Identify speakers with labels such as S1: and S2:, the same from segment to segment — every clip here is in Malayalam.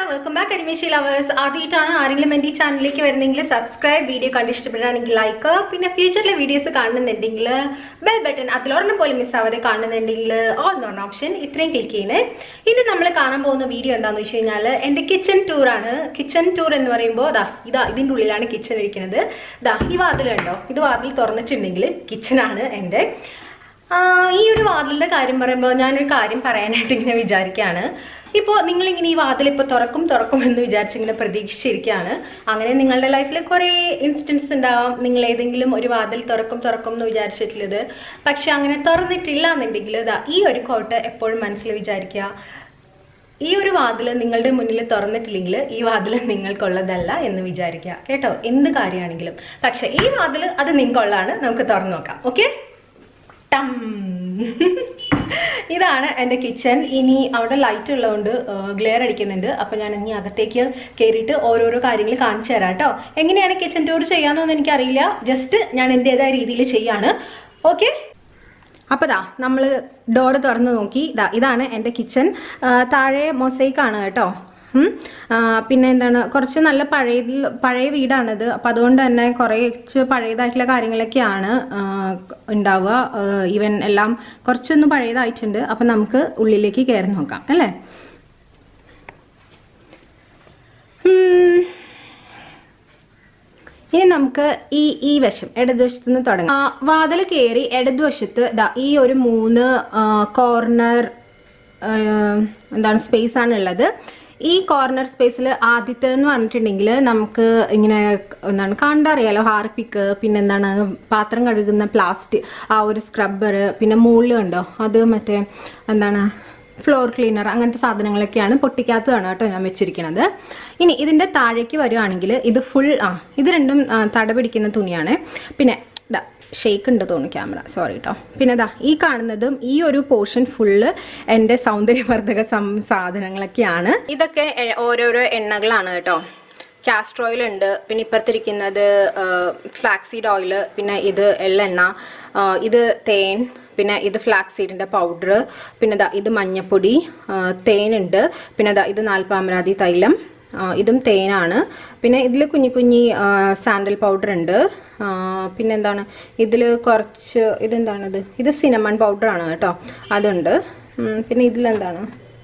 S1: വെൽക്കം ബാക്ക് അനിമേഷൻ ലവേഴ്സ് ആദ്യമായിട്ടാണ് ആരെങ്കിലും എൻ്റെ ഈ ചാനലിലേക്ക് വരുന്നെങ്കിൽ സബ്സ്ക്രൈബ് വീഡിയോ കണ്ട് ഇഷ്ടപ്പെടുകയാണെങ്കിൽ ലൈക്ക് പിന്നെ ഫ്യൂച്ചറിലെ വീഡിയോസ് കാണുന്നുണ്ടെങ്കിൽ ബെൽ ബട്ടൺ അതിലൊരെണ്ണം പോലും മിസ്സാവാതെ കാണുന്നുണ്ടെങ്കിൽ ഓൾ എന്ന് പറഞ്ഞ ഓപ്ഷൻ ഇത്രയും ക്ലിക്ക് ചെയ്യുന്നത് ഇനി നമ്മൾ കാണാൻ പോകുന്ന വീഡിയോ എന്താണെന്ന് വെച്ച് കഴിഞ്ഞാൽ എൻ്റെ കിച്ചൺ ടൂറാണ് കിച്ചൺ ടൂർ എന്ന് പറയുമ്പോൾ ദാ ഇതാ ഇതിൻ്റെ ഉള്ളിലാണ് കിച്ചൺ ഇരിക്കുന്നത് ദാ ഈ വാതിലുണ്ടോ ഇത് വാതിൽ തുറന്നിട്ടുണ്ടെങ്കിൽ കിച്ചണാണ് എൻ്റെ ആ, ഈ ഒരു വാതിലിന്റെ കാര്യം പറയുമ്പോൾ ഞാനൊരു കാര്യം പറയാനായിട്ട് ഇങ്ങനെ വിചാരിക്കുകയാണ് ഇപ്പോൾ നിങ്ങളിങ്ങനെ ഈ വാതിൽ ഇപ്പോൾ തുറക്കും തുറക്കും എന്ന് വിചാരിച്ചിങ്ങനെ പ്രതീക്ഷിച്ചിരിക്കുകയാണ് അങ്ങനെ നിങ്ങളുടെ ലൈഫിൽ കുറേ ഇൻസ്റ്റൻസ് ഉണ്ടാവാം നിങ്ങൾ ഏതെങ്കിലും ഒരു വാതിൽ തുറക്കും തുറക്കും എന്ന് വിചാരിച്ചിട്ടുള്ളത് പക്ഷെ അങ്ങനെ തുറന്നിട്ടില്ല എന്നുണ്ടെങ്കിൽ ഇതാ ഈ ഒരു കോട്ട് എപ്പോഴും മനസ്സിൽ വിചാരിക്കുക ഈ ഒരു വാതിൽ നിങ്ങളുടെ മുന്നിൽ തുറന്നിട്ടില്ലെങ്കിൽ ഈ വാതിൽ നിങ്ങൾക്കുള്ളതല്ല എന്ന് വിചാരിക്കുക കേട്ടോ എന്ത് കാര്യമാണെങ്കിലും പക്ഷെ ഈ വാതിൽ അത് നിങ്ങൾക്കുള്ളതാണ് നമുക്ക് തുറന്നു നോക്കാം ഓക്കെ ടം ഇതാണ് എൻ്റെ കിച്ചൺ ഇനി അവിടെ ലൈറ്റ് ഉള്ളതുകൊണ്ട് ഗ്ലെയർ അടിക്കുന്നുണ്ട് അപ്പോൾ ഞാൻ ഇനി അകത്തേക്ക് കയറിയിട്ട് ഓരോരോ കാര്യങ്ങൾ കാണിച്ചു തരാം കേട്ടോ എങ്ങനെയാണ് കിച്ചൺ ടൂർ ചെയ്യാമെന്നൊന്നും എനിക്കറിയില്ല ജസ്റ്റ് ഞാൻ എൻ്റെതായ രീതിയിൽ ചെയ്യാണ് ഓക്കെ അപ്പോൾ ദാ നമ്മൾ ഡോറ് തുറന്ന് നോക്കി ദാ ഇതാണ് എൻ്റെ കിച്ചൺ താഴെ മൊസൈക്ക് ആണ് കേട്ടോ ഉം. ആ, പിന്നെ എന്താണ് കുറച്ച് നല്ല പഴയ പഴയ വീടാണിത് അപ്പം അതുകൊണ്ട് തന്നെ കുറച്ച് പഴയതായിട്ടുള്ള കാര്യങ്ങളൊക്കെയാണ് ആ, ഉണ്ടാവുക ഈവൻ എല്ലാം കുറച്ചൊന്ന് പഴയതായിട്ടുണ്ട് അപ്പം നമുക്ക് ഉള്ളിലേക്ക് കയറി നോക്കാം അല്ലേ ഉം. ഇനി നമുക്ക് ഈ ഈ വശം ഇടതുവശത്ത് നിന്ന് തുടങ്ങാം ആ, വാതിൽ കയറി ഇടതുവശത്ത് ദാ ഈ ഒരു മൂന്ന് കോർണർ എന്താണ് സ്പേസ് ആണ് ഉള്ളത് ഈ കോർണർ സ്പേസിൽ ആദ്യത്തെ എന്ന് പറഞ്ഞിട്ടുണ്ടെങ്കിൽ നമുക്ക് ഇങ്ങനെ എന്താണ് കണ്ടറിയാലോ ഹാർപ്പിക്ക് പിന്നെ എന്താണ് പാത്രം കഴുകുന്ന പ്ലാസ്റ്റിക് ആ ഒരു സ്ക്രബ്ബർ പിന്നെ മുകളിൽ ഉണ്ടോ അത് മറ്റേ എന്താണ് ഫ്ലോർ ക്ലീനർ അങ്ങനത്തെ സാധനങ്ങളൊക്കെയാണ് പൊട്ടിക്കാത്തതാണ് കേട്ടോ ഞാൻ വെച്ചിരിക്കുന്നത് ഇനി ഇതിൻ്റെ താഴേക്ക് വരുവാണെങ്കിൽ ഇത് ഫുൾ ആ ഇത് രണ്ടും ആ, തട പിടിക്കുന്ന തുണിയാണ് പിന്നെ ഇതാ ഷെയ്ക്ക് ഉണ്ട് തോന്നുന്നു ക്യാമറ സോറി കേട്ടോ പിന്നെ ഇതാ ഈ കാണുന്നതും ഈ ഒരു പോർഷൻ ഫുള്ള് എൻ്റെ സൗന്ദര്യവർദ്ധക സം സാധനങ്ങളൊക്കെയാണ് ഇതൊക്കെ എ- ഓരോരോ എണ്ണകളാണ് കേട്ടോ കാസ്റ്റർ ഓയിൽ ഉണ്ട് പിന്നെ ഇപ്പുറത്തിരിക്കുന്നത് ഫ്ലാക്സീഡ് ഓയിൽ പിന്നെ ഇത് എള്ളെണ്ണ ആ, ഇത് തേൻ പിന്നെ ഇത് ഫ്ലാക്സ് സീഡിൻ്റെ പൗഡർ പിന്നെ ദാ ഇത് മഞ്ഞപ്പൊടി ആ, തേനുണ്ട് പിന്നെ ദാ ഇത് നാൽപ്പാമരാതി തൈലം ആ, ഇതും തേനാണ് പിന്നെ ഇതിൽ കുഞ്ഞി കുഞ്ഞി സാൻഡൽ പൗഡർ ഉണ്ട് ആ, പിന്നെ എന്താണ് ഇതിൽ കുറച്ച് ഇതെന്താണിത് ഇത് സിനമൺ പൗഡറാണ് കേട്ടോ അതുണ്ട് ഉം, പിന്നെ ഇതിലെന്താണ്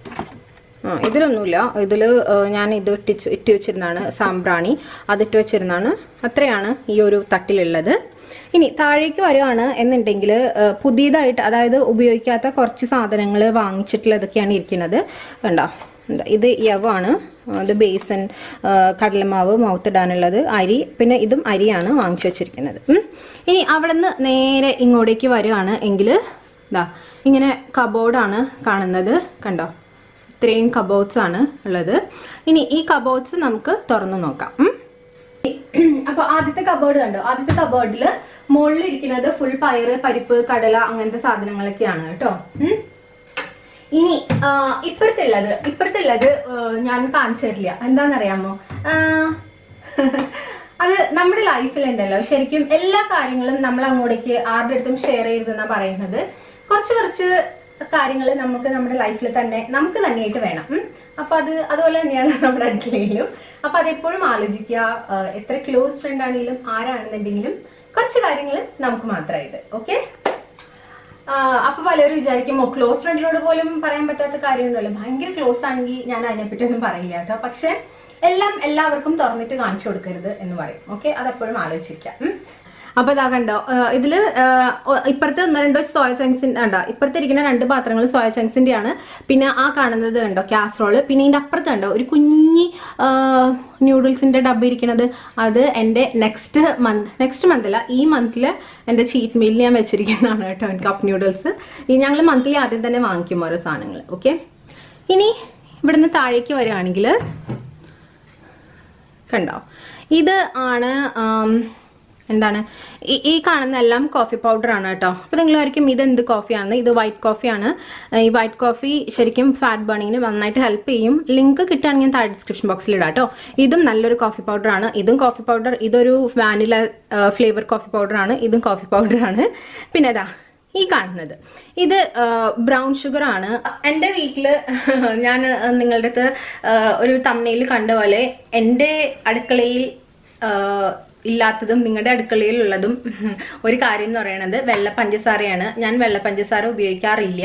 S1: ആ ഇതിലൊന്നുമില്ല ഇതിൽ ഞാൻ ഇത് ഇട്ടിച്ച് ഇട്ട് വെച്ചിരുന്നതാണ് സാമ്പ്രാണി അതിട്ട് വെച്ചിരുന്നതാണ് അത്രയാണ് ഈ ഒരു തട്ടിലുള്ളത് ഇനി താഴേക്ക് വരുവാണ് എന്നുണ്ടെങ്കിൽ പുതിയതായിട്ട് അതായത് ഉപയോഗിക്കാത്ത കുറച്ച് സാധനങ്ങൾ വാങ്ങിച്ചിട്ടുള്ളതൊക്കെയാണ് ഇരിക്കുന്നത് കണ്ടോ എന്താ ഇത് യവാണ് അത് ബേസൻ ആ, കടലമാവ് മൗത്തിടാനുള്ളത് അരി പിന്നെ ഇതും അരിയാണ് വാങ്ങിച്ചു വെച്ചിരിക്കുന്നത് ഉം. ഇനി അവിടെ നിന്ന് നേരെ ഇങ്ങോട്ടേക്ക് വരുവാണ് എങ്കിൽ ഇതാ ഇങ്ങനെ കബോർഡാണ് കാണുന്നത് കണ്ടോ ഇത്രയും കബോർഡ്സ് ആണ് ഉള്ളത് ഇനി ഈ കബോർഡ്സ് നമുക്ക് തുറന്നു നോക്കാം ഉം. അപ്പൊ ആദ്യത്തെ കബോർഡ് കണ്ടോ ആദ്യത്തെ കബോർഡിൽ മുകളിൽ ഇരിക്കുന്നത് ഫുൾ പയറ് പരിപ്പ് കടല അങ്ങനത്തെ സാധനങ്ങളൊക്കെയാണ് കേട്ടോ ഉം. ഇനി ആ, ഇപ്പുറത്തുള്ളത് ഇപ്പുറത്തുള്ളത് ആ, ഞാൻ കാണിച്ചു തരില്ല എന്താണെന്നറിയാമോ ആ, അത് നമ്മുടെ ലൈഫിലുണ്ടല്ലോ ശരിക്കും എല്ലാ കാര്യങ്ങളും നമ്മൾ അങ്ങോട്ടേക്ക് ആരുടെ അടുത്തും ഷെയർ ചെയ്തെന്നാ പറയുന്നത് കുറച്ച് കുറച്ച് കാര്യങ്ങൾ നമുക്ക് നമ്മുടെ ലൈഫിൽ തന്നെ നമുക്ക് തന്നെയായിട്ട് വേണം ഉം. അപ്പൊ അത് അതുപോലെ തന്നെയാണ് നമ്മുടെ അടുക്കളയിലും അപ്പൊ അതെപ്പോഴും ആലോചിക്കുക ആ, എത്ര ക്ലോസ് ഫ്രണ്ട് ആണെങ്കിലും ആരാണെന്നുണ്ടെങ്കിലും കുറച്ച് കാര്യങ്ങൾ നമുക്ക് മാത്രമായിട്ട് ഓക്കെ അപ്പൊ പലരും വിചാരിക്കും ഓ ക്ലോസ് ഫ്രണ്ടിനോട് പോലും പറയാൻ പറ്റാത്ത കാര്യമൊന്നുമല്ല ഭയങ്കര ക്ലോസ് ആണെങ്കിൽ ഞാൻ അതിനെപ്പറ്റി ഒന്നും പറയില്ല കേട്ടോ പക്ഷെ എല്ലാം എല്ലാവർക്കും തുറന്നിട്ട് കാണിച്ചു കൊടുക്കരുത് എന്ന് പറയും ഓക്കെ അതെപ്പോഴും ആലോചിക്കാം ഉം. അപ്പൊ ഇതാ കണ്ടോ ആ, ഇതില് ആ, ഒ- ഇപ്പുറത്തെ ഒന്ന് രണ്ടോ സോയ ചങ്ക്സിന്റെ ഉണ്ടോ ഇപ്പുറത്തെ ഇരിക്കുന്ന രണ്ട് പാത്രങ്ങൾ സോയ ചങ്ക്സിന്റെ ആണ് പിന്നെ ആ കാണുന്നത് ഉണ്ടോ കാസറോള് പിന്നെ ഇതിന്റെ അപ്പുറത്ത് ഉണ്ടോ ഒരു കുഞ്ഞി ന്യൂഡിൽസിന്റെ ഡബ്ബ ഇരിക്കുന്നത് അത് എൻ്റെ നെക്സ്റ്റ് മന്ത് നെക്സ്റ്റ് മന്ത് അല്ല ഈ മന്തിൽ എൻ്റെ ചീറ്റ് മീലിൽ ഞാൻ വെച്ചിരിക്കുന്നതാണ് കേട്ടോ കപ്പ് ന്യൂഡിൽസ് ഈ ഞങ്ങൾ മന്ത്ലി ആദ്യം തന്നെ വാങ്ങിക്കും ഓരോ സാധനങ്ങൾ ഓക്കെ ഇനി ഇവിടുന്ന് താഴേക്ക് വരികയാണെങ്കിൽ കണ്ടോ ഇത് ആണ് ആം, എന്താണ് ഈ ഈ കാണുന്ന എല്ലാം കോഫി പൗഡർ ആണ് കേട്ടോ അപ്പോൾ നിങ്ങൾ ആയിരിക്കും ഇത് എന്ത് കോഫിയാണ് ഇത് വൈറ്റ് കോഫിയാണ് ഈ വൈറ്റ് കോഫി ശരിക്കും ഫാറ്റ് ബേണിങ്ങിന് നന്നായിട്ട് ഹെൽപ്പ് ചെയ്യും ലിങ്ക് കിട്ടുകയാണെങ്കിൽ ഞാൻ താഴെ ഡിസ്ക്രിപ്ഷൻ ബോക്സിൽ ഇടാം കേട്ടോ ഇതും നല്ലൊരു കോഫി പൗഡർ ആണ് ഇതും കോഫി പൗഡർ ഇതൊരു വാനില ഫ്ലേവർ കോഫി പൗഡർ ആണ് ഇതും കോഫി പൗഡർ ആണ് പിന്നെ അതാ ഈ കാണുന്നത് ഇത് ബ്രൗൺ ഷുഗർ ആണ് എൻ്റെ വീട്ടിൽ ഞാൻ നിങ്ങളുടെ അടുത്ത് ആ, ഒരു തമ്മനയിൽ കണ്ട പോലെ എൻ്റെ അടുക്കളയിൽ ആ, ഇല്ലാത്തതും നിങ്ങളുടെ അടുക്കളയിൽ ഉള്ളതും ഒരു കാര്യം എന്ന് പറയുന്നത് വെള്ള പഞ്ചസാരയാണ് ഞാൻ വെള്ള പഞ്ചസാര ഉപയോഗിക്കാറില്ല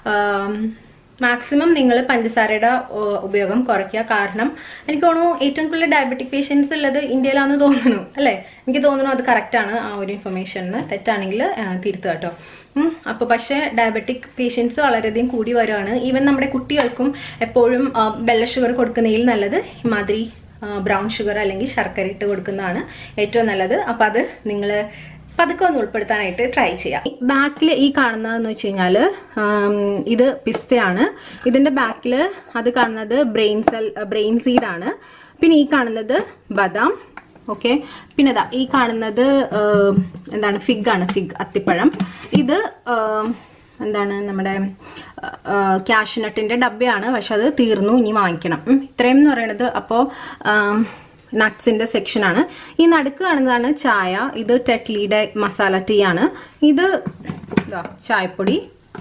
S1: മാക്സിമം നിങ്ങൾ പഞ്ചസാരയുടെ ആ, ഉപയോഗം കുറയ്ക്കുക കാരണം എനിക്ക് തോന്നുന്നു ഏറ്റവും കൂടുതൽ ഡയബറ്റിക് പേഷ്യൻസ് ഉള്ളത് ഇന്ത്യയിലാണെന്ന് തോന്നുന്നു അല്ലേ എനിക്ക് തോന്നുന്നു അത് കറക്റ്റാണ് ആ ഒരു ഇൻഫർമേഷന് തെറ്റാണെങ്കിൽ തിരുത്തുക കേട്ടോ ഉം. അപ്പൊ പക്ഷേ ഡയബറ്റിക് പേഷ്യൻസ് വളരെയധികം കൂടി വരുവാണ് ഈവൻ നമ്മുടെ കുട്ടികൾക്കും എപ്പോഴും ആ, വെള്ള ഷുഗർ കൊടുക്കുന്നതിൽ നല്ലത് ഇമാതിരി ബ്രൗൺ ഷുഗർ അല്ലെങ്കിൽ ശർക്കര ഇട്ട് കൊടുക്കുന്നതാണ് ഏറ്റവും നല്ലത് അപ്പൊ അത് നിങ്ങൾ പതുക്കെ ഒന്ന് ഉൾപ്പെടുത്താനായിട്ട് ട്രൈ ചെയ്യാം ബാക്കിൽ ഈ കാണുന്നതെന്ന് വെച്ച് കഴിഞ്ഞാൽ ഇത് പിസ്തയാണ് ഇതിന്റെ ബാക്കിൽ അത് കാണുന്നത് ബ്രെയിൻ സെൽ ബ്രെയിൻ സീഡാണ് പിന്നെ ഈ കാണുന്നത് ബദാം ഓക്കെ പിന്നെ ദാ ഈ കാണുന്നത് ആ, എന്താണ് ഫിഗ് ആണ് ഫിഗ് അത്തിപ്പഴം ഇത് ആ, എന്താണ് നമ്മുടെ ക്യാഷ്നട്ടിന്റെ ഡബ്ബയാണ് പക്ഷെ അത് തീർന്നു ഇനി വാങ്ങിക്കണം ഉം, ഇത്രയും എന്ന് പറയുന്നത് അപ്പോൾ നട്ട്സിന്റെ സെക്ഷനാണ് ഈ നടുക്ക് കാണുന്നതാണ് ചായ ഇത് ടെറ്റ്ലിയുടെ മസാല ടീ ആണ് ഇത് ഇതാ ചായപ്പൊടി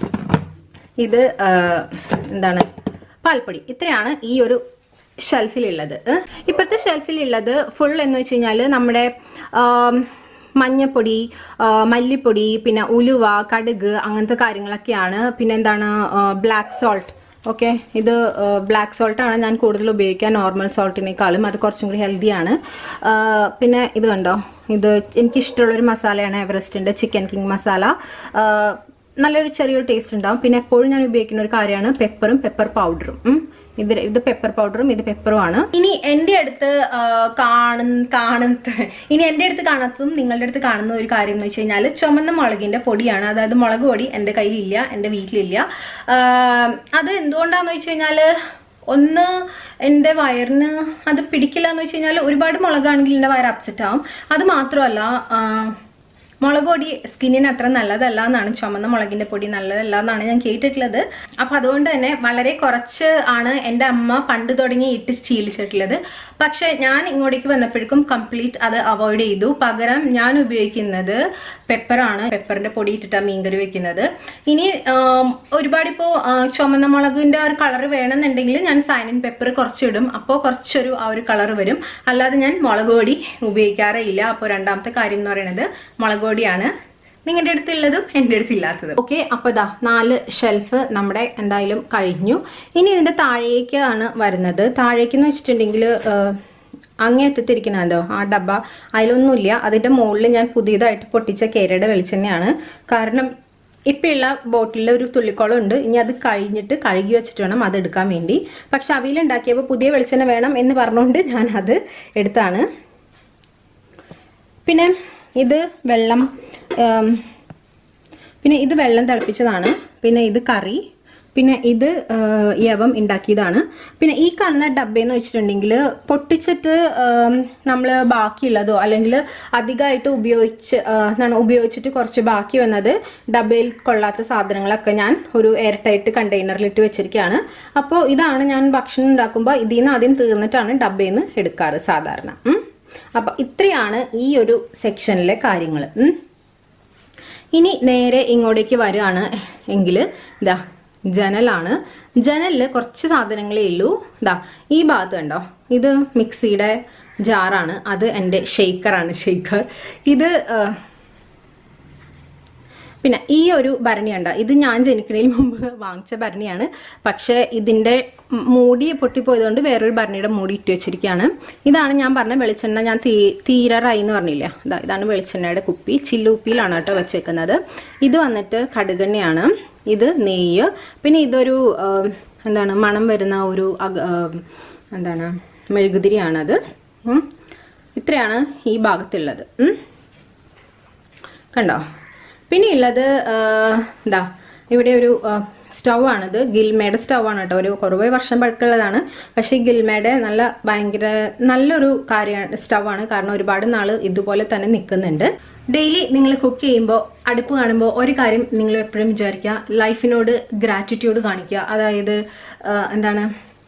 S1: ഇത് ആ, എന്താണ് പാൽപ്പൊടി ഇത്രയാണ് ഈ ഒരു ഷെൽഫിലുള്ളത് ഏഹ്. ഇപ്പോഴത്തെ ഷെൽഫിലുള്ളത് ഫുൾ എന്ന് വെച്ച് കഴിഞ്ഞാൽ നമ്മുടെ ആം, മഞ്ഞപ്പൊടി ആ, മല്ലിപ്പൊടി പിന്നെ ഉലുവ കടുക് അങ്ങനത്തെ കാര്യങ്ങളൊക്കെയാണ് പിന്നെ എന്താണ് ബ്ലാക്ക് സോൾട്ട് ഓക്കെ ഇത് ബ്ലാക്ക് സോൾട്ട് ആണ് ഞാൻ കൂടുതൽ ഉപയോഗിക്കുക നോർമൽ സോൾട്ടിനേക്കാളും അത് കുറച്ചും കൂടി ഹെൽത്തിയാണ് പിന്നെ ഇത് കണ്ടോ ഇത് എനിക്കിഷ്ടമുള്ളൊരു മസാലയാണ് എവറസ്റ്റിൻ്റെ ചിക്കൻ കിങ് മസാല ആ, നല്ലൊരു ചെറിയൊരു ടേസ്റ്റ് ഉണ്ടാവും പിന്നെ എപ്പോഴും ഞാൻ ഉപയോഗിക്കുന്ന ഒരു കാര്യമാണ് പെപ്പറും പെപ്പർ പൗഡറും ഉം. ഇത് ഇത് പെപ്പർ പൗഡറും ഇത് പെപ്പറും ആണ് ഇനി എൻ്റെ അടുത്ത് ആ, കാണുന്ന കാണുന്ന ഇനി എൻ്റെ അടുത്ത് കാണാത്തതും നിങ്ങളുടെ അടുത്ത് കാണുന്ന ഒരു കാര്യം എന്ന് വെച്ച് കഴിഞ്ഞാൽ ചുമന്ന മുളകിന്റെ പൊടിയാണ് അതായത് മുളക് പൊടി എൻ്റെ കയ്യിലില്ല എൻ്റെ വീട്ടിലില്ല ആ, അത് എന്തുകൊണ്ടാന്ന് വെച്ച് കഴിഞ്ഞാൽ ഒന്ന് എൻ്റെ വയറിന് അത് പിടിക്കില്ല എന്ന് വെച്ച് കഴിഞ്ഞാൽ ഒരുപാട് മുളകാണെങ്കിൽ എൻ്റെ വയർ അപ്സെറ്റ് ആവും അത് മാത്രമല്ല ആ, മുളക് പൊടി സ്കിന്നിന് അത്ര നല്ലതല്ല എന്നാണ് ചുമന്ന മുളകിന്റെ പൊടി നല്ലതല്ല എന്നാണ് ഞാൻ കേട്ടിട്ടുള്ളത് അപ്പൊ അതുകൊണ്ട് തന്നെ വളരെ കുറച്ച് ആണ് എൻ്റെ അമ്മ പണ്ട് തുടങ്ങി ഇട്ട് ശീലിച്ചിട്ടുള്ളത് പക്ഷെ ഞാൻ ഇങ്ങോട്ടേക്ക് വന്നപ്പോഴേക്കും കംപ്ലീറ്റ് അത് അവോയ്ഡ് ചെയ്തു പകരം ഞാൻ ഉപയോഗിക്കുന്നത് പെപ്പറാണ് പെപ്പറിന്റെ പൊടി ഇട്ടിട്ടാണ് മീൻകറി വെക്കുന്നത് ഇനി ആം, ഒരുപാട് ഇപ്പോൾ ചുമന്ന മുളകിന്റെ ആ ഒരു കളർ വേണമെന്നുണ്ടെങ്കിൽ ഞാൻ സൈനിൻ പെപ്പർ കുറച്ചിടും അപ്പോൾ കുറച്ചൊരു ആ ഒരു കളർ വരും അല്ലാതെ ഞാൻ മുളക് പൊടി ഉപയോഗിക്കാറേ ഇല്ല അപ്പോൾ രണ്ടാമത്തെ കാര്യം എന്ന് പറയുന്നത് മുളക് പൊടിയാണ് നിങ്ങളുടെ അടുത്തുള്ളതും എൻ്റെ അടുത്തില്ലാത്തതും ഓക്കെ അപ്പോൾ ഇതാ നാല് ഷെൽഫ് നമ്മുടെ എന്തായാലും കഴിഞ്ഞു ഇനി ഇതിൻ്റെ താഴേക്കാണ് വരുന്നത് താഴേക്ക് എന്ന് വെച്ചിട്ടുണ്ടെങ്കിൽ അങ്ങേറ്റത്തിരിക്കണല്ലോ ആ ഡബ്ബ അതിലൊന്നുമില്ല അതിൻ്റെ മുകളിൽ ഞാൻ പുതിയതായിട്ട് പൊട്ടിച്ച കേരയുടെ വെളിച്ചെണ്ണയാണ് കാരണം ഇപ്പോഴുള്ള ബോട്ടിലിൽ ഒരു തുള്ളിക്കോളം ഉണ്ട് ഇനി അത് കഴിഞ്ഞിട്ട് കഴുകി വെച്ചിട്ട് വേണം അത് എടുക്കാൻ വേണ്ടി പക്ഷെ അവയിലുണ്ടാക്കിയപ്പോൾ പുതിയ വെളിച്ചെണ്ണ വേണം എന്ന് പറഞ്ഞുകൊണ്ട് ഞാൻ അത് എടുത്താണ് പിന്നെ ഇത് വെള്ളം ഉം, പിന്നെ ഇത് വെള്ളം തിളപ്പിച്ചതാണ് പിന്നെ ഇത് കറി പിന്നെ ഇത് ഏഹ്, യവം ഉണ്ടാക്കിയതാണ് പിന്നെ ഈ കാണുന്ന ഡബ്ബയെന്ന് വെച്ചിട്ടുണ്ടെങ്കിൽ പൊട്ടിച്ചിട്ട് നമ്മൾ ബാക്കിയുള്ളതോ അല്ലെങ്കിൽ അധികമായിട്ട് ഉപയോഗിച്ച് ഏഹ്, എന്താണ് ഉപയോഗിച്ചിട്ട് കുറച്ച് ബാക്കി വന്നത് ഡബ്ബയിൽ കൊള്ളാത്ത സാധനങ്ങളൊക്കെ ഞാൻ ഒരു എയർ ടൈറ്റ് കണ്ടെയ്നറിലിട്ട് വെച്ചിരിക്കുകയാണ് അപ്പോൾ ഇതാണ് ഞാൻ ഭക്ഷണം ഉണ്ടാക്കുമ്പോൾ ഇതിൽ നിന്ന് ആദ്യം തീർന്നിട്ടാണ് ഡബ്ബയിൽ നിന്ന് എടുക്കാറ് സാധാരണ ഉം. അപ്പം ഇത്രയാണ് ഈ ഒരു സെക്ഷനിലെ കാര്യങ്ങൾ ഇനി നേരെ ഇങ്ങോട്ടേക്ക് വരികയാണ് എങ്കിൽ ഇതാ ജനലാണ് ജനലിൽ കുറച്ച് സാധനങ്ങളേ ഉള്ളൂ ഇതാ ഈ ഭാഗത്ത് കണ്ടോ ഇത് മിക്സിയുടെ ജാറാണ് അത് എൻ്റെ ഷെയ്ക്കറാണ് ഷെയ്ക്കർ ഇത് ആ, പിന്നെ ഈ ഒരു ഭരണി ഉണ്ട് ഇത് ഞാൻ ജനിക്കണതിന് മുമ്പ് വാങ്ങിച്ച ഭരണിയാണ് പക്ഷേ ഇതിൻ്റെ മൂടി പൊട്ടിപ്പോയതുകൊണ്ട് വേറൊരു ഭരണിയുടെ മൂടി ഇട്ട് വെച്ചിരിക്കുകയാണ് ഇതാണ് ഞാൻ പറഞ്ഞ വെളിച്ചെണ്ണ ഞാൻ തീ തീരാറായി എന്ന് പറഞ്ഞില്ല ഇതാ ഇതാണ് വെളിച്ചെണ്ണയുടെ കുപ്പി ചില്ലുപ്പിയിലാണ് കേട്ടോ വെച്ചേക്കുന്നത് ഇത് വന്നിട്ട് കടുകെണ്ണയാണ് ഇത് നെയ്യ് പിന്നെ ഇതൊരു ആ, എന്താണ് മണം വരുന്ന ഒരു അക- ആ, എന്താണ് മെഴുകുതിരിയാണത് ഉം. ഇത്രയാണ് ഈ ഭാഗത്തുള്ളത് ഉം. കണ്ടോ പിന്നെ ഉള്ളത് എന്താ ഇവിടെ ഒരു സ്റ്റൗ ആണിത് ഗിൽമയുടെ സ്റ്റൗ ആണ് കേട്ടോ ഒരു കുറേ വർഷം പഴക്കമുള്ളതാണ് പക്ഷേ ഈ ഗിൽമയുടെ നല്ല ഭയങ്കര നല്ലൊരു കാര്യമാണ് സ്റ്റൗ ആണ് കാരണം ഒരുപാട് നാൾ ഇതുപോലെ തന്നെ നിൽക്കുന്നുണ്ട് ഡെയിലി നിങ്ങൾ കുക്ക് ചെയ്യുമ്പോൾ അടുപ്പ് കാണുമ്പോൾ ഒരു കാര്യം നിങ്ങൾ എപ്പോഴും വിചാരിക്കുക ലൈഫിനോട് ഗ്രാറ്റിറ്റ്യൂഡ് കാണിക്കുക അതായത് ആ, എന്താണ്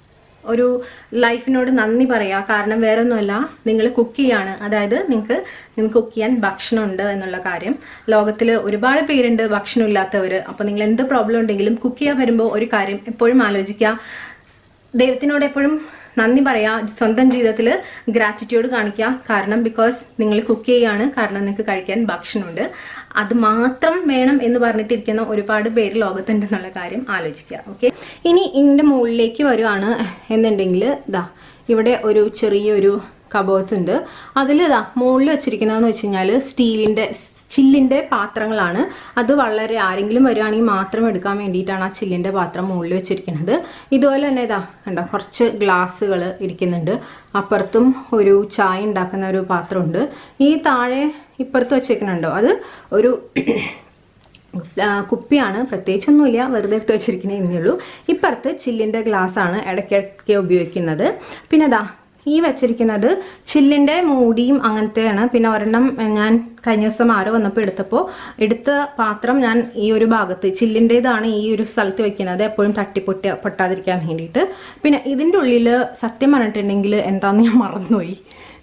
S1: ഒരു ലൈഫിനോട് നന്ദി പറയുക കാരണം വേറെ ഒന്നുമല്ല നിങ്ങൾ കുക്ക് ചെയ്യാണ് അതായത് നിങ്ങൾക്ക് നിങ്ങൾക്ക് കുക്ക് ചെയ്യാൻ ഭക്ഷണമുണ്ട് എന്നുള്ള കാര്യം ലോകത്തിൽ ഒരുപാട് പേരുണ്ട് ഭക്ഷണം ഇല്ലാത്തവർ അപ്പോൾ നിങ്ങൾ എന്ത് പ്രോബ്ലം ഉണ്ടെങ്കിലും കുക്ക് ചെയ്യാൻ വരുമ്പോൾ ഒരു കാര്യം എപ്പോഴും ആലോചിക്കുക ദൈവത്തിനോട് എപ്പോഴും നന്ദി പറയാ സ്വന്തം ജീവിതത്തിൽ ഗ്രാറ്റിറ്റ്യൂഡ് കാണിക്കുക കാരണം ബിക്കോസ് നിങ്ങൾ കുക്ക് ചെയ്യാണ് കാരണം നിങ്ങൾക്ക് കഴിക്കാൻ ഭക്ഷണമുണ്ട് അത് മാത്രം വേണം എന്ന് പറഞ്ഞിട്ടിരിക്കുന്ന ഒരുപാട് പേര് ലോകത്തുണ്ടെന്നുള്ള കാര്യം ആലോചിക്കുക ഓക്കെ ഇനി ഇതിൻ്റെ മുകളിലേക്ക് വരുവാണ് എന്നുണ്ടെങ്കിൽ ഇതാ ഇവിടെ ഒരു ചെറിയൊരു കബോർഡ്സ് ഉണ്ട് അതിൽ ഇതാ മുകളിൽ വെച്ചിരിക്കുന്നതെന്ന് വെച്ച് കഴിഞ്ഞാൽ സ്റ്റീലിൻ്റെ ചില്ലിൻ്റെ പാത്രങ്ങളാണ് അത് വളരെ ആരെങ്കിലും വരികയാണെങ്കിൽ മാത്രം എടുക്കാൻ വേണ്ടിയിട്ടാണ് ആ ചില്ലിൻ്റെ പാത്രം മുകളിൽ വെച്ചിരിക്കുന്നത് ഇതുപോലെ തന്നെ ഇതാ കണ്ടോ കുറച്ച് ഗ്ലാസ്സുകൾ ഇരിക്കുന്നുണ്ട് അപ്പുറത്തും ഒരു ചായ ഉണ്ടാക്കുന്ന ഒരു പാത്രമുണ്ട് ഈ താഴെ ഇപ്പുറത്ത് വെച്ചേക്കുന്നുണ്ടോ അത് ഒരു ആ, കുപ്പിയാണ് പ്രത്യേകിച്ചൊന്നുമില്ല വെറുതെ എടുത്ത് വെച്ചിരിക്കുന്നേ എന്നേ ഉള്ളൂ ഇപ്പുറത്ത് ചില്ലിൻ്റെ ഗ്ലാസ് ആണ് ഇടയ്ക്കിടയ്ക്ക് ഉപയോഗിക്കുന്നത് പിന്നെ അതാ ഈ വെച്ചിരിക്കുന്നത് ചില്ലിൻ്റെ മൂടിയും അങ്ങനത്തെയാണ് പിന്നെ ഒരെണ്ണം ഞാൻ കഴിഞ്ഞ ദിവസം ആരോ വന്നപ്പോൾ എടുത്തപ്പോൾ എടുത്ത പാത്രം ഞാൻ ഈ ഒരു ഭാഗത്ത് ചില്ലിൻ്റെതാണ് ഈ ഒരു സ്ഥലത്ത് വെക്കുന്നത് എപ്പോഴും തട്ടിപ്പൊട്ടി പൊട്ടാതിരിക്കാൻ വേണ്ടിയിട്ട് പിന്നെ ഇതിൻ്റെ ഉള്ളിൽ സത്യം പറഞ്ഞിട്ടുണ്ടെങ്കിൽ എന്താണെന്ന് ഞാൻ മറന്നുപോയി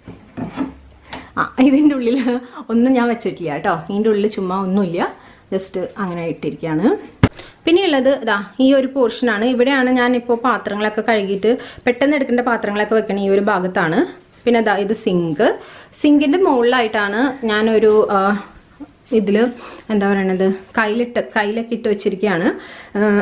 S1: ആ ഇതിൻ്റെ ഉള്ളിൽ ഒന്നും ഞാൻ വെച്ചിട്ടില്ല കേട്ടോ ഇതിൻ്റെ ഉള്ളിൽ ചുമ്മാ ഒന്നുമില്ല ജസ്റ്റ് അങ്ങനെ ഇട്ടിരിക്കുകയാണ് പിന്നെയുള്ളത് ഇതാ ഈ ഒരു പോർഷനാണ് ഇവിടെയാണ് ഞാൻ ഇപ്പോൾ പാത്രങ്ങളൊക്കെ കഴുകിയിട്ട് പെട്ടെന്ന് എടുക്കേണ്ട പാത്രങ്ങളൊക്കെ വെക്കണ ഈ ഒരു ഭാഗത്താണ് പിന്നെ ഇതാ ഇത് സിങ്ക് സിങ്കിൻ്റെ മുകളിലായിട്ടാണ് ഞാനൊരു ഇതിൽ എന്താ പറയണത് കയ്യിലിട്ട് കയ്യിലൊക്കെ ഇട്ട് വെച്ചിരിക്കുകയാണ് ആ,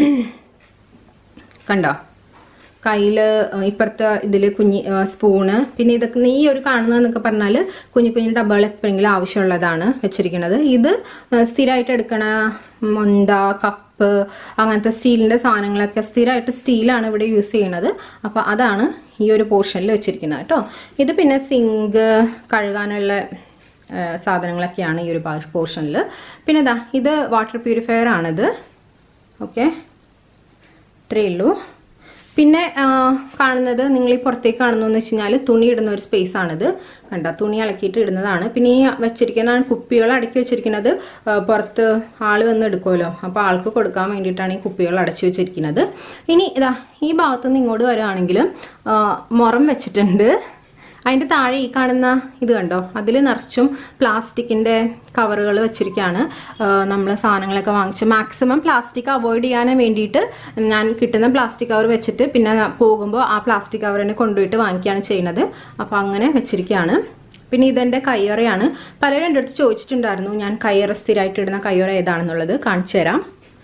S1: കണ്ടോ കയ്യിൽ ഇപ്പുറത്തെ ഇതിൽ കുഞ്ഞി ആ, സ്പൂണ് പിന്നെ ഇതൊക്കെ ഈ ഒരു കാണുന്നതെന്നൊക്കെ പറഞ്ഞാൽ കുഞ്ഞു കുഞ്ഞു ഡബ്ബകൾ എപ്പോഴെങ്കിലും ആവശ്യമുള്ളതാണ് വെച്ചിരിക്കുന്നത് ഇത് ആ, സ്ഥിരമായിട്ട് എടുക്കണ മൊണ്ട കപ്പ് അങ്ങനത്തെ സ്റ്റീലിൻ്റെ സാധനങ്ങളൊക്കെ സ്ഥിരമായിട്ട് സ്റ്റീലാണ് ഇവിടെ യൂസ് ചെയ്യണത് അപ്പോൾ അതാണ് ഈ ഒരു പോർഷനിൽ വെച്ചിരിക്കുന്നത് കേട്ടോ ഇത് പിന്നെ സിങ്ക് കഴുകാനുള്ള ആ, സാധനങ്ങളൊക്കെയാണ് ഈ ഒരു പോർഷനിൽ പിന്നെ ഇതാ ഇത് വാട്ടർ പ്യൂരിഫയർ ആണിത് ഓക്കെ ഇത്രയേ ഉള്ളൂ പിന്നെ ആ, കാണുന്നത് നിങ്ങൾ ഈ പുറത്തേക്ക് കാണുന്നതെന്ന് വെച്ച് കഴിഞ്ഞാൽ തുണി ഇടുന്ന ഒരു സ്പേസ് ആണിത് കണ്ട തുണി ഇളക്കിയിട്ട് ഇടുന്നതാണ് പിന്നെ ഈ വെച്ചിരിക്കുന്ന കുപ്പികൾ അടക്കി വെച്ചിരിക്കുന്നത് ആ, പുറത്ത് ആൾ വന്ന് എടുക്കുമല്ലോ അപ്പോൾ ആൾക്ക് കൊടുക്കാൻ വേണ്ടിയിട്ടാണ് ഈ കുപ്പികൾ അടച്ചു വെച്ചിരിക്കുന്നത് ഇനി ഇതാ ഈ ഭാഗത്തുനിന്ന് ഇങ്ങോട്ട് വരികയാണെങ്കിൽ ആ, മുറം വെച്ചിട്ടുണ്ട് അതിൻ്റെ താഴെ ഈ കാണുന്ന ഇത് കണ്ടോ അതിൽ നിറച്ചും പ്ലാസ്റ്റിക്കിൻ്റെ കവറുകൾ വെച്ചിരിക്കുകയാണ് നമ്മൾ സാധനങ്ങളൊക്കെ വാങ്ങിച്ച് മാക്സിമം പ്ലാസ്റ്റിക് അവോയ്ഡ് ചെയ്യാൻ വേണ്ടിയിട്ട് ഞാൻ കിട്ടുന്ന പ്ലാസ്റ്റിക് കവർ വെച്ചിട്ട് പിന്നെ പോകുമ്പോൾ ആ പ്ലാസ്റ്റിക് കവർ തന്നെ കൊണ്ടുപോയിട്ട് വാങ്ങിക്കുകയാണ് ചെയ്യുന്നത് അപ്പോൾ അങ്ങനെ വെച്ചിരിക്കുകയാണ് പിന്നെ ഇതെൻ്റെ കയ്യൊറയാണ് പലരും എൻ്റെ അടുത്ത് ചോദിച്ചിട്ടുണ്ടായിരുന്നു ഞാൻ കയ്യൊറ സ്ഥിരമായിട്ട് ഇടുന്ന കയ്യൊറ ഏതാണെന്നുള്ളത് കാണിച്ചു തരാം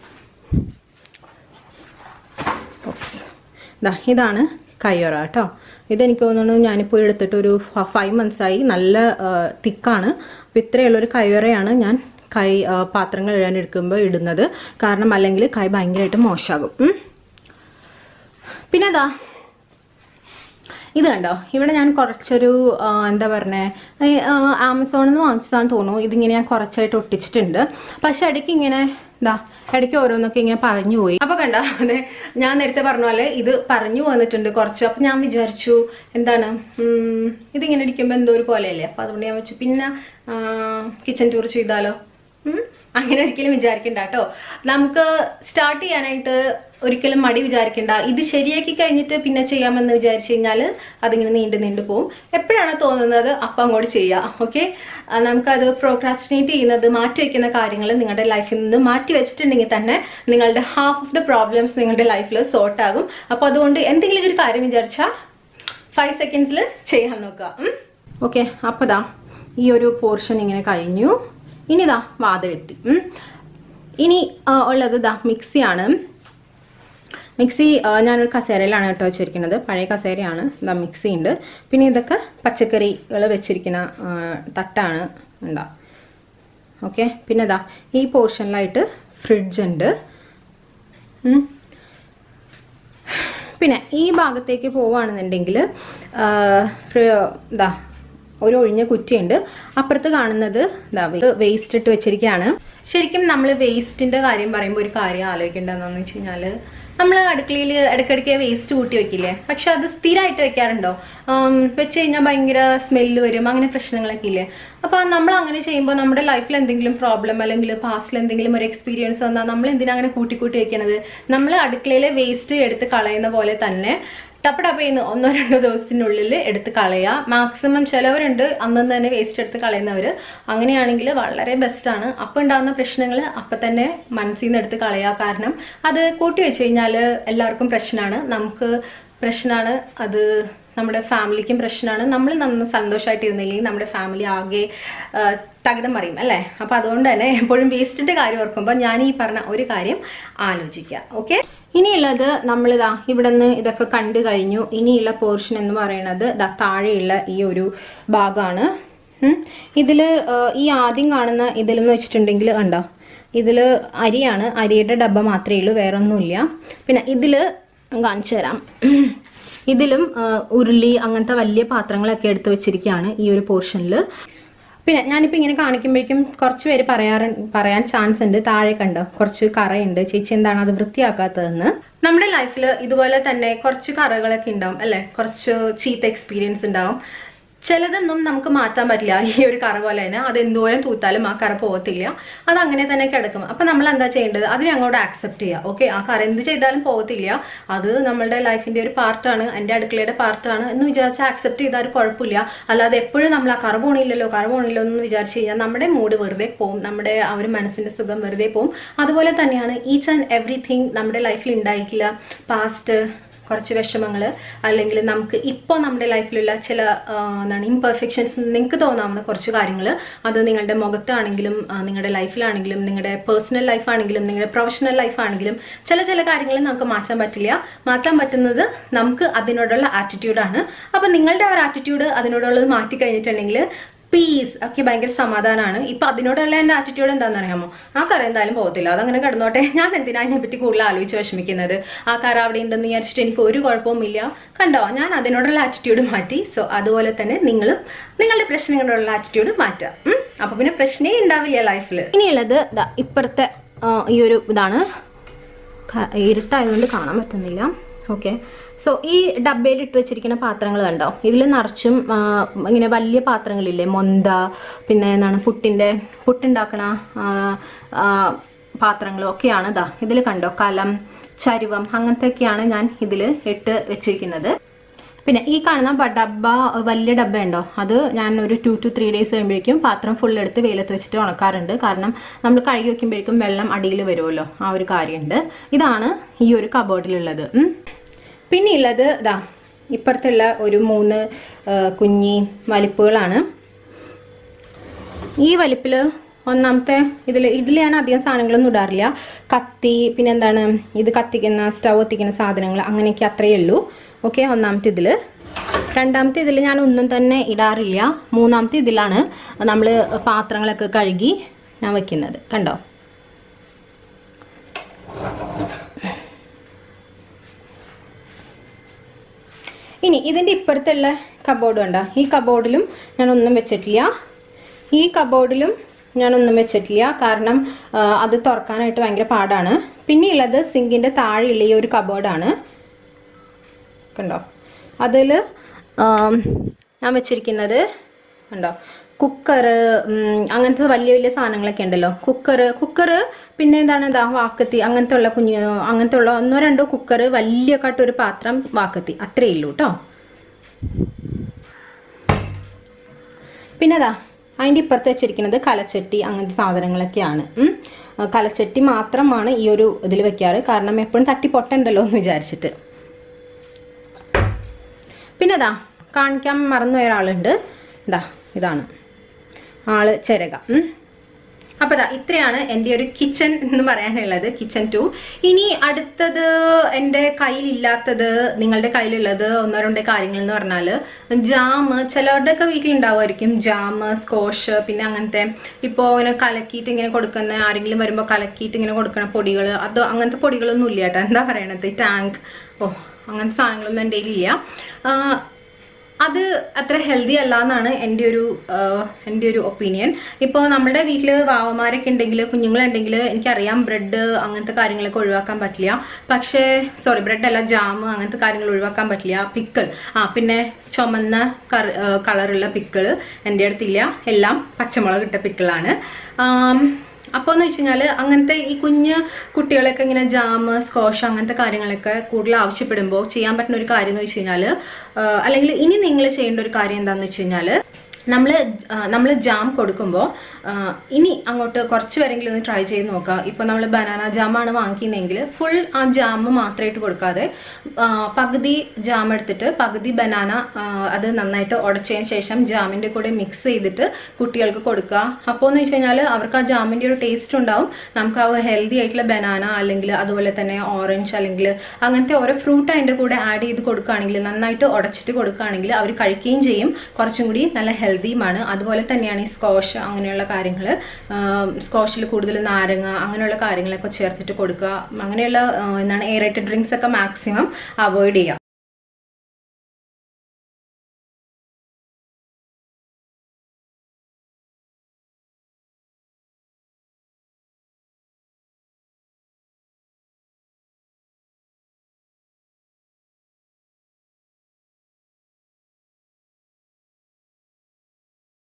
S1: ഓപ്സ് ദാ ഇതാണ് കയ്യൊറ കേട്ടോ ഇതെനിക്ക് തോന്നുന്നു ഞാനിപ്പോൾ എടുത്തിട്ട് ഒരു ഫൈവ് മന്ത്സായി നല്ല തിക്കാണ് അപ്പോൾ ഇത്രയുള്ളൊരു കയ്യൊറയാണ് ഞാൻ കൈ ആ, പാത്രങ്ങൾ എഴുതാൻ എടുക്കുമ്പോൾ ഇടുന്നത് കാരണം അല്ലെങ്കിൽ കൈ ഭയങ്കരമായിട്ട് മോശമാകും ഉം. പിന്നെ അതാ ഇത് കണ്ടോ ഇവിടെ ഞാൻ കുറച്ചൊരു ആ, എന്താ പറഞ്ഞേ ആമസോണിൽ നിന്ന് വാങ്ങിച്ചതാണെന്ന് തോന്നുന്നു ഇതിങ്ങനെ ഞാൻ കുറച്ചായിട്ട് ഒട്ടിച്ചിട്ടുണ്ട് പക്ഷെ ഇടയ്ക്ക് ഇങ്ങനെ എന്താ ഇടയ്ക്ക് ഓരോന്നൊക്കെ ഇങ്ങനെ പറഞ്ഞു പോയി അപ്പൊ കണ്ടോ അതെ ഞാൻ നേരത്തെ പറഞ്ഞ പോലെ ഇത് പറഞ്ഞു വന്നിട്ടുണ്ട് കുറച്ച് അപ്പൊ ഞാൻ വിചാരിച്ചു എന്താണ് ഉം, ഇതിങ്ങനെ ഇരിക്കുമ്പോൾ എന്തോ ഒരു പോലെയല്ലേ അപ്പൊ അതുകൊണ്ട് ഞാൻ വെച്ചു പിന്നെ കിച്ചൺ ടൂർ ചെയ്താലോ ഉം. അങ്ങനെ ഒരിക്കലും വിചാരിക്കണ്ട കേട്ടോ നമുക്ക് സ്റ്റാർട്ട് ചെയ്യാനായിട്ട് ഒരിക്കലും മടി വിചാരിക്കണ്ട ഇത് ശരിയാക്കി കഴിഞ്ഞിട്ട് പിന്നെ ചെയ്യാമെന്ന് വിചാരിച്ചു കഴിഞ്ഞാൽ അതിങ്ങനെ നീണ്ടു നീണ്ടു പോകും എപ്പോഴാണ് തോന്നുന്നത് അപ്പം അങ്ങോട്ട് ചെയ്യുക ഓക്കെ നമുക്കത് പ്രോക്രാസ്റ്റിനേറ്റ് ചെയ്യുന്നത് മാറ്റി വയ്ക്കുന്ന കാര്യങ്ങൾ നിങ്ങളുടെ ലൈഫിൽ നിന്ന് മാറ്റി വെച്ചിട്ടുണ്ടെങ്കിൽ തന്നെ നിങ്ങളുടെ ഹാഫ് ഓഫ് ദ പ്രോബ്ലംസ് നിങ്ങളുടെ ലൈഫിൽ സോർട്ട് ആകും അപ്പോൾ അതുകൊണ്ട് എന്തെങ്കിലും ഒരു കാര്യം വിചാരിച്ചാൽ ഫൈവ് സെക്കൻഡ്സിൽ ചെയ്യാൻ നോക്കുക ഓക്കെ അപ്പോൾ ദാ ഈ ഒരു പോർഷൻ ഇങ്ങനെ കഴിഞ്ഞു ഇനി ദാ വാതിലെത്തി ഉം. ഇനി ആ, ഉള്ളത് ദാ മിക്സിയാണ് മിക്സി ആ, ഞാനൊരു കസേരയിലാണ് കേട്ടോ വെച്ചിരിക്കുന്നത് പഴയ കസേരയാണ് ഇതാ മിക്സി ഉണ്ട് പിന്നെ ഇതൊക്കെ പച്ചക്കറികൾ വെച്ചിരിക്കുന്ന ആ, തട്ടാണ് ഉണ്ടാ ഓക്കെ പിന്നെ ഇതാ ഈ പോർഷനിലായിട്ട് ഫ്രിഡ്ജ് ഉണ്ട് ഉം. പിന്നെ ഈ ഭാഗത്തേക്ക് പോവുകയാണെന്നുണ്ടെങ്കിൽ ഇതാ ഒരു ഒഴിഞ്ഞ കുറ്റിയുണ്ട് അപ്പുറത്ത് കാണുന്നത് ഇതാ വേസ്റ്റ് ഇട്ട് വെച്ചിരിക്കുകയാണ് ശരിക്കും നമ്മൾ വേസ്റ്റിന്റെ കാര്യം പറയുമ്പോൾ ഒരു കാര്യം ആലോചിക്കേണ്ടതെന്ന് വെച്ച് കഴിഞ്ഞാൽ നമ്മൾ അടുക്കളയിൽ ഇടയ്ക്കിടയ്ക്ക് വേസ്റ്റ് കൂട്ടി വെക്കില്ലേ പക്ഷെ അത് സ്ഥിരമായിട്ട് വെക്കാറുണ്ടോ ആം, വെച്ച് കഴിഞ്ഞാൽ ഭയങ്കര സ്മെല്ല് വരും അങ്ങനെ പ്രശ്നങ്ങളൊക്കെ ഇല്ലേ അപ്പോൾ നമ്മൾ അങ്ങനെ ചെയ്യുമ്പോൾ നമ്മുടെ ലൈഫിൽ എന്തെങ്കിലും പ്രോബ്ലം അല്ലെങ്കിൽ പാസ്റ്റിൽ എന്തെങ്കിലും ഒരു എക്സ്പീരിയൻസ് വന്നാൽ നമ്മൾ എന്തിനാ അങ്ങനെ കൂട്ടി കൂട്ടി വെക്കണത് നമ്മൾ അടുക്കളയിലെ വേസ്റ്റ് എടുത്ത് കളയുന്ന പോലെ തന്നെ ടപ്പ് ടപ്പ് ചെയ്യുന്ന ഒന്നോ രണ്ടോ ദിവസത്തിനുള്ളിൽ എടുത്ത് കളയുക മാക്സിമം ചിലവരുണ്ട് അന്നും തന്നെ വേസ്റ്റ് എടുത്ത് കളയുന്നവർ അങ്ങനെയാണെങ്കിൽ വളരെ ബെസ്റ്റാണ് അപ്പം ഉണ്ടാകുന്ന പ്രശ്നങ്ങൾ അപ്പം തന്നെ മനസ്സിൽ നിന്ന് എടുത്ത് കളയുക കാരണം അത് കൂട്ടി വെച്ച് കഴിഞ്ഞാൽ എല്ലാവർക്കും പ്രശ്നമാണ് നമുക്ക് പ്രശ്നമാണ് അത് നമ്മുടെ ഫാമിലിക്കും പ്രശ്നമാണ് നമ്മൾ നന്ന സന്തോഷമായിട്ട് ഇരുന്നില്ലെങ്കിൽ നമ്മുടെ ഫാമിലി ആകെ ആ, തകിടം മറിയും അല്ലേ അപ്പോൾ അതുകൊണ്ട് തന്നെ എപ്പോഴും വേസ്റ്റിൻ്റെ കാര്യം ഓർക്കുമ്പോൾ ഞാൻ ഈ പറഞ്ഞ ഒരു കാര്യം ആലോചിക്കുക ഓക്കെ ഇനിയുള്ളത് നമ്മളിതാ ഇവിടെ നിന്ന് ഇതൊക്കെ കണ്ടു കഴിഞ്ഞു ഇനിയുള്ള പോർഷൻ എന്ന് പറയുന്നത് ദാ താഴെയുള്ള ഈ ഒരു ഭാഗമാണ് ഉം. ഇതില് ആ, ഈ ആദ്യം കാണുന്ന ഇതിലെന്ന് വെച്ചിട്ടുണ്ടെങ്കിൽ ഉണ്ടോ ഇതില് അരിയാണ് അരിയുടെ ഡബ്ബ മാത്രമേ ഉള്ളൂ വേറെ ഒന്നുമില്ല പിന്നെ ഇതില് കാണിച്ചു തരാം ഇതിലും ആ, ഉരുളി അങ്ങനത്തെ വലിയ പാത്രങ്ങളൊക്കെ എടുത്തു വെച്ചിരിക്കുകയാണ് ഈ ഒരു പോർഷനിൽ പിന്നെ ഞാനിപ്പോൾ ഇങ്ങനെ കാണിക്കുമ്പോഴേക്കും കുറച്ച് പേര് പറയാറ് പറയാൻ ചാൻസ് ഉണ്ട് താഴെ കണ്ടോ കുറച്ച് കറയുണ്ട് ചേച്ചി എന്താണ് അത് വൃത്തിയാക്കാത്തതെന്ന് നമ്മുടെ ലൈഫിൽ ഇതുപോലെ തന്നെ കുറച്ച് കറകളൊക്കെ ഉണ്ടാവും അല്ലെ കുറച്ച് ചീത്ത എക്സ്പീരിയൻസ് ഉണ്ടാവും ചിലതൊന്നും നമുക്ക് മാറ്റാൻ പറ്റില്ല ഈ ഒരു കറ പോലെ തന്നെ അത് എന്തോരം തൂത്താലും ആ കറ പോകത്തില്ല അത് അങ്ങനെ തന്നെ കിടക്കും അപ്പൊ നമ്മൾ എന്താ ചെയ്യേണ്ടത് അതിനെ അങ്ങോട്ട് ആക്സെപ്റ്റ് ചെയ്യുക ഓക്കെ ആ കറ എന്ത് ചെയ്താലും പോകത്തില്ല അത് നമ്മളുടെ ലൈഫിന്റെ ഒരു പാർട്ടാണ് എൻ്റെ അടുക്കളയുടെ പാർട്ടാണ് എന്ന് വിചാരിച്ച് ആക്സെപ്റ്റ് ചെയ്താൽ ഒരു കുഴപ്പമില്ല അല്ലാതെ എപ്പോഴും നമ്മൾ ആ കറ പോണില്ലല്ലോ കറ പോണില്ലോ എന്ന് വിചാരിച്ച് കഴിഞ്ഞാൽ നമ്മുടെ മൂഡ് വെറുതെ പോവും നമ്മുടെ ആ ഒരു മനസ്സിന്റെ സുഖം വെറുതെ പോവും അതുപോലെ തന്നെയാണ് ഈച്ച് ആൻഡ് എവറിഥിങ് നമ്മുടെ ലൈഫിൽ ഉണ്ടായിട്ടില്ല പാസ്റ്റ് കുറച്ച് വിഷമങ്ങൾ അല്ലെങ്കിൽ നമുക്ക് ഇപ്പോൾ നമ്മുടെ ലൈഫിലുള്ള ചില ആ, എന്താണ് ഇംപെർഫെക്ഷൻസ് നിങ്ങൾക്ക് തോന്നാവുന്ന കുറച്ച് കാര്യങ്ങൾ അത് നിങ്ങളുടെ മുഖത്താണെങ്കിലും ആ, നിങ്ങളുടെ ലൈഫിലാണെങ്കിലും നിങ്ങളുടെ പേഴ്സണൽ ലൈഫാണെങ്കിലും നിങ്ങളുടെ പ്രൊഫഷണൽ ലൈഫാണെങ്കിലും ചില ചില കാര്യങ്ങൾ നമുക്ക് മാറ്റാൻ പറ്റില്ല മാറ്റാൻ പറ്റുന്നത് നമുക്ക് അതിനോടുള്ള ആറ്റിറ്റ്യൂഡാണ് അപ്പം നിങ്ങളുടെ ആ ഒരു ആറ്റിറ്റ്യൂഡ് അതിനോടുള്ളത് മാറ്റി കഴിഞ്ഞിട്ടുണ്ടെങ്കിൽ പീസ് ഒക്കെ ഭയങ്കര സമാധാനമാണ് ഇപ്പൊ അതിനോടുള്ള എൻ്റെ ആറ്റിറ്റ്യൂഡ് എന്താണെന്ന് അറിയാമോ ആ കറ എന്തായാലും പോകത്തില്ല അതങ്ങനെ കിടന്നോട്ടെ ഞാൻ എന്തിനാ അതിനെ പറ്റി കൂടുതൽ ആലോചിച്ച് വിഷമിക്കുന്നത് ആ കറ അവിടെ ഉണ്ടെന്ന് വിചാരിച്ചിട്ട് എനിക്ക് ഒരു കുഴപ്പവുമില്ല കണ്ടോ ഞാൻ അതിനോടുള്ള ആറ്റിറ്റ്യൂഡ് മാറ്റി സോ അതുപോലെ തന്നെ നിങ്ങളും നിങ്ങളുടെ പ്രശ്നങ്ങളോടുള്ള ആറ്റിറ്റ്യൂഡ് മാറ്റാം ഉം? അപ്പൊ പിന്നെ പ്രശ്നേ ഉണ്ടാവില്ല ലൈഫിൽ ഇനിയുള്ളത് ദാ ഇപ്പുറത്തെ ആ, ഈ ഒരു ഇതാണ് ക- ഇരുട്ടായതുകൊണ്ട് കാണാൻ പറ്റുന്നില്ല ഓക്കെ സോ ഈ ഡബ്ബയിൽ ഇട്ട് വെച്ചിരിക്കുന്ന പാത്രങ്ങൾ കണ്ടോ ഇതിൽ നിറച്ചും ആ, ഇങ്ങനെ വലിയ പാത്രങ്ങളില്ലേ മൊന്ത പിന്നെ എന്താണ് പുട്ടിൻ്റെ പുട്ടുണ്ടാക്കണ ആ, ആ, പാത്രങ്ങളും ഒക്കെയാണ് ഇതാ ഇതിൽ കണ്ടോ കലം ചരുവം അങ്ങനത്തെയൊക്കെയാണ് ഞാൻ ഇതിൽ ഇട്ട് വെച്ചിരിക്കുന്നത് പിന്നെ ഈ കാണുന്ന ബ- ഡബ്ബ വലിയ ഡബ്ബ ഉണ്ടോ അത് ഞാൻ ഒരു ടു ടു ത്രീ ഡേയ്സ് കഴിയുമ്പോഴേക്കും പാത്രം ഫുൾ എടുത്ത് വെയിലത്ത് വെച്ചിട്ട് ഉണക്കാറുണ്ട് കാരണം നമ്മൾ കഴുകി വെക്കുമ്പോഴേക്കും വെള്ളം അടിയിൽ വരുമല്ലോ ആ ഒരു കാര്യമുണ്ട് ഇതാണ് ഈ ഒരു കബോർഡിലുള്ളത് ഉം. പിന്നെ ഉള്ളത് ഇതാ ഇപ്പുറത്തുള്ള ഒരു മൂന്ന് ആ, കുഞ്ഞി വലിപ്പുകളാണ് ഈ വലിപ്പിൽ ഒന്നാമത്തെ ഇതിൽ ഇതിൽ ഞാൻ അധികം സാധനങ്ങളൊന്നും ഇടാറില്ല കത്തി പിന്നെ എന്താണ് ഇത് കത്തിക്കുന്ന സ്റ്റൗ കത്തിക്കുന്ന സാധനങ്ങൾ അങ്ങനെയൊക്കെ അത്രയേ ഉള്ളൂ ഓക്കെ ഒന്നാമത്തെ ഇതിൽ രണ്ടാമത്തെ ഇതിൽ ഞാൻ ഒന്നും തന്നെ ഇടാറില്ല മൂന്നാമത്തെ ഇതിലാണ് നമ്മൾ പാത്രങ്ങളൊക്കെ കഴുകി ഞാൻ വെക്കുന്നത് കണ്ടോ ഇനി ഇതിൻ്റെ ഇപ്പുറത്തുള്ള കബോർഡ് കണ്ടോ ഈ കബോർഡിലും ഞാൻ ഒന്നും വെച്ചിട്ടില്ല ഈ കബോർഡിലും ഞാനൊന്നും വെച്ചിട്ടില്ല കാരണം ആ, അത് തുറക്കാനായിട്ട് ഭയങ്കര പാടാണ് പിന്നെയുള്ളത് സിങ്കിൻ്റെ താഴെയുള്ള ഈ ഒരു കബോർഡാണ് കണ്ടോ അതിൽ ഞാൻ വെച്ചിരിക്കുന്നത് കണ്ടോ കുക്കർ അങ്ങനത്തെ വലിയ വലിയ സാധനങ്ങളൊക്കെ ഉണ്ടല്ലോ കുക്കർ കുക്കർ പിന്നെ എന്താണ് ഇതാ വാക്കത്തി അങ്ങനത്തെ ഉള്ള കുഞ്ഞു അങ്ങനത്തെ ഉള്ള ഒന്നോ രണ്ടോ കുക്കർ വലിയ കട്ടൊരു പാത്രം വാക്കത്തി അത്രേ ഉള്ളൂ കേട്ടോ പിന്നെ അതാ അതിൻ്റെ ഇപ്പുറത്ത് വെച്ചിരിക്കുന്നത് കലച്ചട്ടി അങ്ങനത്തെ സാധനങ്ങളൊക്കെയാണ് ഉം. ആ, കലച്ചട്ടി മാത്രമാണ് ഈ ഒരു ഇതിൽ വെക്കാറ് കാരണം എപ്പോഴും തട്ടി പൊട്ടണ്ടല്ലോ എന്ന് വിചാരിച്ചിട്ട് പിന്നെ ഇതാ കാണിക്കാൻ മറന്നുപോയ ഒരാളുണ്ട് ഇതാ ഇതാണ് ആള് ചിരക ഉം. അപ്പൊ ദാ ഇത്രയാണ് എൻ്റെ ഒരു കിച്ചൺ എന്ന് പറയാനുള്ളത് കിച്ചൺ ടു ഇനി അടുത്തത് എൻ്റെ കയ്യിലില്ലാത്തത് നിങ്ങളുടെ കയ്യിലുള്ളത് ഒന്നോ രണ്ടോ കാര്യങ്ങൾ എന്ന് പറഞ്ഞാൽ ജാം ചിലവരുടെ ഒക്കെ വീട്ടിൽ ഉണ്ടാവുമായിരിക്കും ജാം സ്കോഷ് പിന്നെ അങ്ങനത്തെ ഇപ്പോൾ ഇങ്ങനെ കലക്കിയിട്ട് ഇങ്ങനെ കൊടുക്കുന്ന ആരെങ്കിലും വരുമ്പോൾ കലക്കിയിട്ട് ഇങ്ങനെ കൊടുക്കുന്ന പൊടികൾ അത് അങ്ങനത്തെ പൊടികളൊന്നും ഇല്ല കേട്ടോ എന്താ പറയണത് ടാങ്ക് ഓ അങ്ങനത്തെ സാധനങ്ങളൊന്നും എൻ്റെ കയ്യിലില്ല ആ, അത് അത്ര ഹെൽത്തി അല്ല എന്നാണ് എൻ്റെ ഒരു ആഹ്, എൻ്റെ ഒരു ഒപ്പീനിയൻ ഇപ്പോൾ നമ്മുടെ വീട്ടിൽ വാവമാരൊക്കെ ഉണ്ടെങ്കിൽ കുഞ്ഞുങ്ങളുണ്ടെങ്കിൽ എനിക്കറിയാം ബ്രെഡ് അങ്ങനത്തെ കാര്യങ്ങളൊക്കെ ഒഴിവാക്കാൻ പറ്റില്ല പക്ഷേ സോറി ബ്രെഡ് അല്ല ജാം അങ്ങനത്തെ കാര്യങ്ങൾ ഒഴിവാക്കാൻ പറ്റില്ല പിക്കിൾ ആ പിന്നെ ചുമന്ന കറ കളറുള്ള പിക്കിൾ എൻ്റെ അടുത്തില്ല എല്ലാം പച്ചമുളക് ഇട്ട പിക്കിളാണ് അപ്പോൾ എന്ന് വെച്ച് കഴിഞ്ഞാൽ അങ്ങനത്തെ ഈ കുഞ്ഞ് കുട്ടികളൊക്കെ ഇങ്ങനെ ജാം സ്കോഷ് അങ്ങനത്തെ കാര്യങ്ങളൊക്കെ കൂടുതൽ ആവശ്യപ്പെടുമ്പോൾ ചെയ്യാൻ പറ്റുന്ന ഒരു കാര്യം എന്ന് വെച്ച് കഴിഞ്ഞാൽ അല്ലെങ്കിൽ ഇനി നിങ്ങൾ ചെയ്യേണ്ട ഒരു കാര്യം എന്താണെന്ന് വെച്ച് കഴിഞ്ഞാൽ നമ്മൾ നമ്മൾ ജാം കൊടുക്കുമ്പോൾ ഇനി അങ്ങോട്ട് കുറച്ച് വരെങ്കിലും ഒന്ന് ട്രൈ ചെയ്ത് നോക്കുക ഇപ്പോൾ നമ്മൾ ബനാന ജാമാണ് വാങ്ങിക്കുന്നതെങ്കിൽ ഫുൾ ആ ജാം മാത്രമായിട്ട് കൊടുക്കാതെ ആ, പകുതി ജാം എടുത്തിട്ട് പകുതി ബനാന അത് നന്നായിട്ട് ഉടച്ചതിന് ശേഷം ജാമിൻ്റെ കൂടെ മിക്സ് ചെയ്തിട്ട് കുട്ടികൾക്ക് കൊടുക്കുക അപ്പോൾ എന്ന് വെച്ച് കഴിഞ്ഞാൽ അവർക്ക് ആ ജാമിൻ്റെ ഒരു ടേസ്റ്റ് ഉണ്ടാവും നമുക്ക് ആ ഹെൽത്തി ആയിട്ടുള്ള ബനാന അല്ലെങ്കിൽ അതുപോലെ തന്നെ ഓറഞ്ച് അല്ലെങ്കിൽ അങ്ങനത്തെ ഓരോ ഫ്രൂട്ട് അതിൻ്റെ കൂടെ ആഡ് ചെയ്ത് കൊടുക്കുകയാണെങ്കിൽ നന്നായിട്ട് ഉടച്ചിട്ട് കൊടുക്കുകയാണെങ്കിൽ അവർ കഴിക്കുകയും ചെയ്യും കുറച്ചും കൂടി നല്ല ഹെൽത്തിയുമാണ് അതുപോലെ തന്നെയാണ് ഈ സ്കോഷ് അങ്ങനെയുള്ള കാര്യങ്ങൾ സ്കോഷിൽ കൂടുതൽ നാരങ്ങ അങ്ങനെയുള്ള കാര്യങ്ങളൊക്കെ ചേർത്തിട്ട് കൊടുക്കുക അങ്ങനെയുള്ള ആ, എന്താണ് എയറേറ്റഡ് ഡ്രിങ്ക്സ് ഒക്കെ മാക്സിമം അവോയ്ഡ് ചെയ്യുക